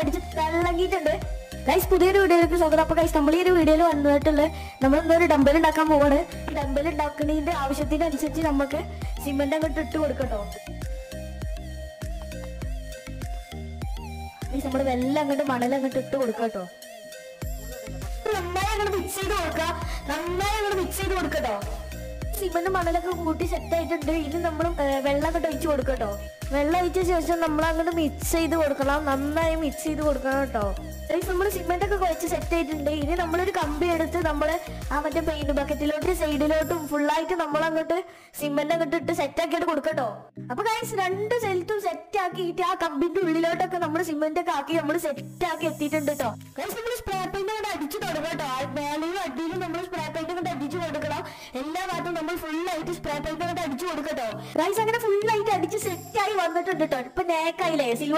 അടിച്ച് തിളങ്ങിയിട്ടുണ്ട് ഗൈസ് പുതിയൊരു വീഡിയോയിലേക്ക് സ്വാഗതം അപ്പൊ ഗൈസ് നമ്മൾ ഈ ഒരു വീഡിയോയിൽ വന്നിട്ടുള്ളത് നമ്മൾ എന്തോ ഒരു ഡമ്പൽ ഉണ്ടാക്കാൻ പോവാണ് ഈ ഡമ്പൽ ഉണ്ടാക്കുന്നതിന്റെ ആവശ്യത്തിനനുസരിച്ച് നമുക്ക് സിമെന്റ് അങ്ങോട്ട് ഇട്ട് കൊടുക്കട്ടോ ഗൈസ് നമ്മൾ വെള്ളം അങ്ങോട്ട് മണൽ അങ്ങോട്ട് ഇട്ട് കൊടുക്കട്ടോ നന്നായി അങ്ങോട്ട് മിക്സ് ചെയ്ത് കൊടുക്കുക നന്നായി അങ്ങോട്ട് മിക്സ് ചെയ്ത് കൊടുക്കട്ടോ സിമന്റ് മണലൊക്കെ കൂട്ടി സെറ്റ് ആയിട്ടുണ്ട് ഇനി നമ്മൾ വെള്ളം അങ്ങോട്ട് ഒഴിച്ച് കൊടുക്കട്ടോ വെള്ളം ഒഴിച്ച ശേഷം നമ്മൾ അങ്ങോട്ട് മിക്സ് ചെയ്ത് കൊടുക്കണം നന്നായി മിക്സ് ചെയ്ത് കൊടുക്കണം കേട്ടോ നമ്മൾ സിമെന്റ് ഒക്കെ കുഴച്ച് സെറ്റ് ആയിട്ടുണ്ട് ഇനി നമ്മളൊരു കമ്പി എടുത്ത് നമ്മൾ ആ മറ്റേ പെയിന്റ് ബക്കറ്റിലോട്ട് സൈഡിലോട്ടും ഫുള്ളായിട്ട് നമ്മൾ അങ്ങോട്ട് സിമെന്റ് അങ്ങോട്ട് ഇട്ട് സെറ്റ് ആക്കിയിട്ട് കൊടുക്കട്ടോ അപ്പൊ ഗൈസ് രണ്ട് സ്ഥലത്തും സെറ്റ് ആക്കിയിട്ട് ആ കമ്പിന്റെ ഉള്ളിലോട്ടൊക്കെ നമ്മൾ സിമെന്റ് ഒക്കെ ആക്കി നമ്മൾ സെറ്റ് ആക്കി എത്തിയിട്ടുണ്ട് കേട്ടോ ഗൈസ് നമ്മൾ സ്പ്രേ പെയിന്റ് കൊണ്ട് അടിച്ചു തുടങ്ങും കേട്ടോ ആ മേലെയും അടിയിലും നമ്മൾ സ്പ്രേ പെയിന്റ് കൊണ്ട് അടിച്ചു കൊടുക്കണം എല്ലാ ഭാഗത്തും നമ്മൾ ഫുൾ ആയിട്ട് സ്പ്രേ പെയിന്റ് കൊണ്ട് അടിച്ചു കൊടുക്കട്ടോ ഗൈസ് അങ്ങനെ ഫുൾ ആയിട്ട് അടിച്ച് സെറ്റ് ആയി വന്നിട്ടുണ്ട് കേട്ടോ ഇപ്പൊ നേക്കായില്ലേ സിൽവർ